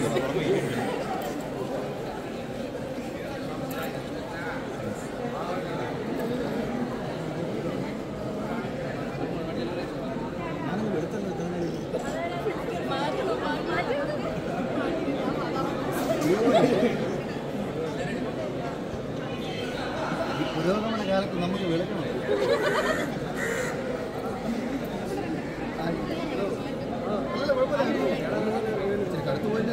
ഈ പുരോഗമന കാലത്ത് നമുക്ക് വിളക്കണം അല്ലല്ല, കുഴപ്പമില്ല. ഇച്ചിരി കടുത്ത് പോയിട്ട്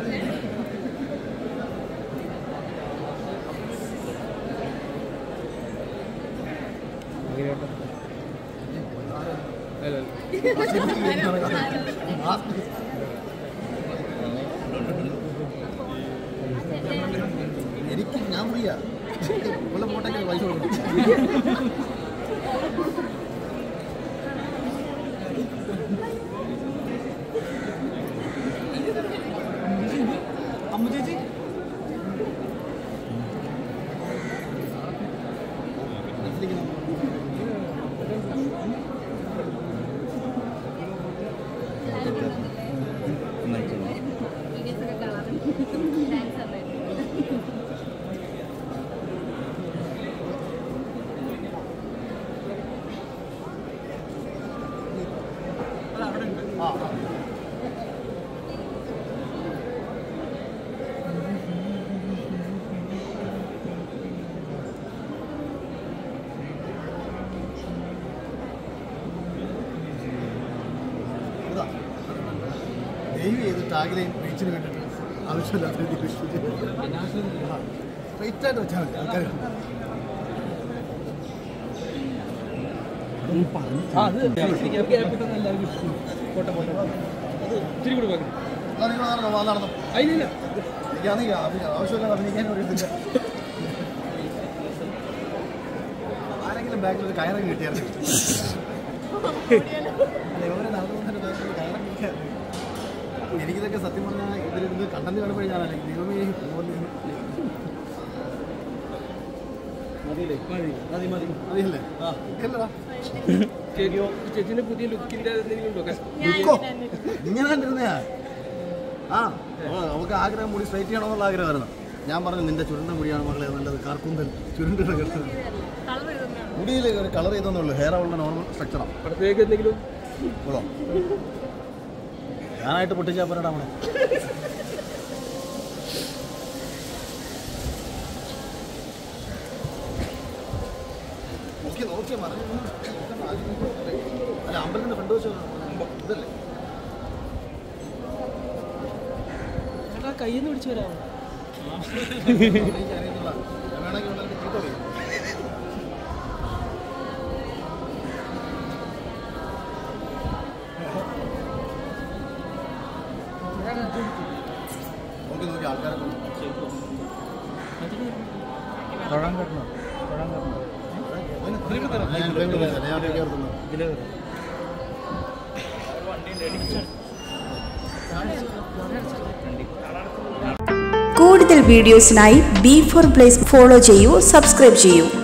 എനിക്ക് ഞാൻ ഫ്രീയാ ഇവിടെ പോട്ടെങ്കിൽ പൈസ കൊടുക്കണം അമ്മു ചേച്ചി വീഡിയോസൊക്കെ കാണാം താങ്ക്സ് അല്ലേ ഇതാ. ദയവ് ചെയ്ത് ടാഗ് റീച്ചിന് വേണ്ടിയിട്ട് ആവശ്യമില്ലാത്ത രീതിയിൽ സ്ട്രൈറ്റ് ആയിട്ട് വെച്ചാൽ മതി ആൾക്കാർ എന്നാ നിങ്ങൾ നടന്നോ വാ, നടന്നോ എനിക്കാണെങ്കിൽ ആവശ്യമില്ലാതെ അഭിനയിക്കാൻ അറിയത്തില്ല ആരെങ്കിലും ബാക്കിൽ ഒരു കയറങ്ങ് കിട്ടിയായിരുന്നു അല്ല, ഇവരെ നടന്നുകൊണ്ടിരുന്ന ബാക്കിൽ ഒരു കയറങ്ങ് കിട്ടിയായിരുന്നു എനിക്കിതൊക്കെ സത്യം പറഞ്ഞാൽ ഇതിലിരുന്ന് കണ്ടന്റ് കാണുമ്പോഴേ ഞാൻ അല്ലെങ്കിൽ ദൈവമേ പോകുന്നു മതിയില്ലേ മതി മതി അതിയല്ലേ ഇല്ലടാ ചേച്ചിന്റെ പുതിയ ലുക്കിന്റെ എന്തെങ്കിലും ഉണ്ടോ ലുക്കോ ഇങ്ങനെ കണ്ടിരുന്നയാ ആ ഓ, നമുക്ക് ആഗ്രഹം മുടി സ്ട്രൈറ്റ് ചെയ്യണമെന്നുള്ള ആഗ്രഹമായിരുന്നു ഞാൻ പറഞ്ഞു നിന്റെ ചുരുണ്ട മുടിയാണ് മകളെ നല്ലത് കാർക്കൂന്തൽ ചുരുണ്ടിട്ട് കിടക്കുന്നത് കളർ ചെയ്തൊന്നും മുടിയിൽ ഒരു കളർ ചെയ്തെന്നുള്ളൂ ഹെയർ അവളുടെ നോർമൽ സ്ട്രക്ചറാണ് അടുത്തേക്ക് എന്തെങ്കിലും ഇവളോ ഞാനായിട്ട് പൊട്ടിച്ചാ പോരാടാ നമ്മളെ നോക്കി നോക്കി മറിഞ്ഞു അല്ല അമ്പലത്തിന്റെ ഫ്രണ്ട് വെച്ച് ഇതല്ലേ കയ്യിൽ നിന്ന് പിടിച്ചു വരാമോ എനിക്കറിയത്തില്ല ഞാൻ വേണമെങ്കിൽ ഉള്ള ചീത്ത പറയും നോക്കി നോക്കി ആൾക്കാരെ കൊണ്ട് ഞാൻ ഇവിടെ വരാം. ഞാൻ അവിടെ കയറുന്നു കൂടുതൽ വീഡിയോസിനായി ബി ഫോർ പ്ലേസ് ഫോളോ ചെയ്യൂ സബ്സ്ക്രൈബ് ചെയ്യൂ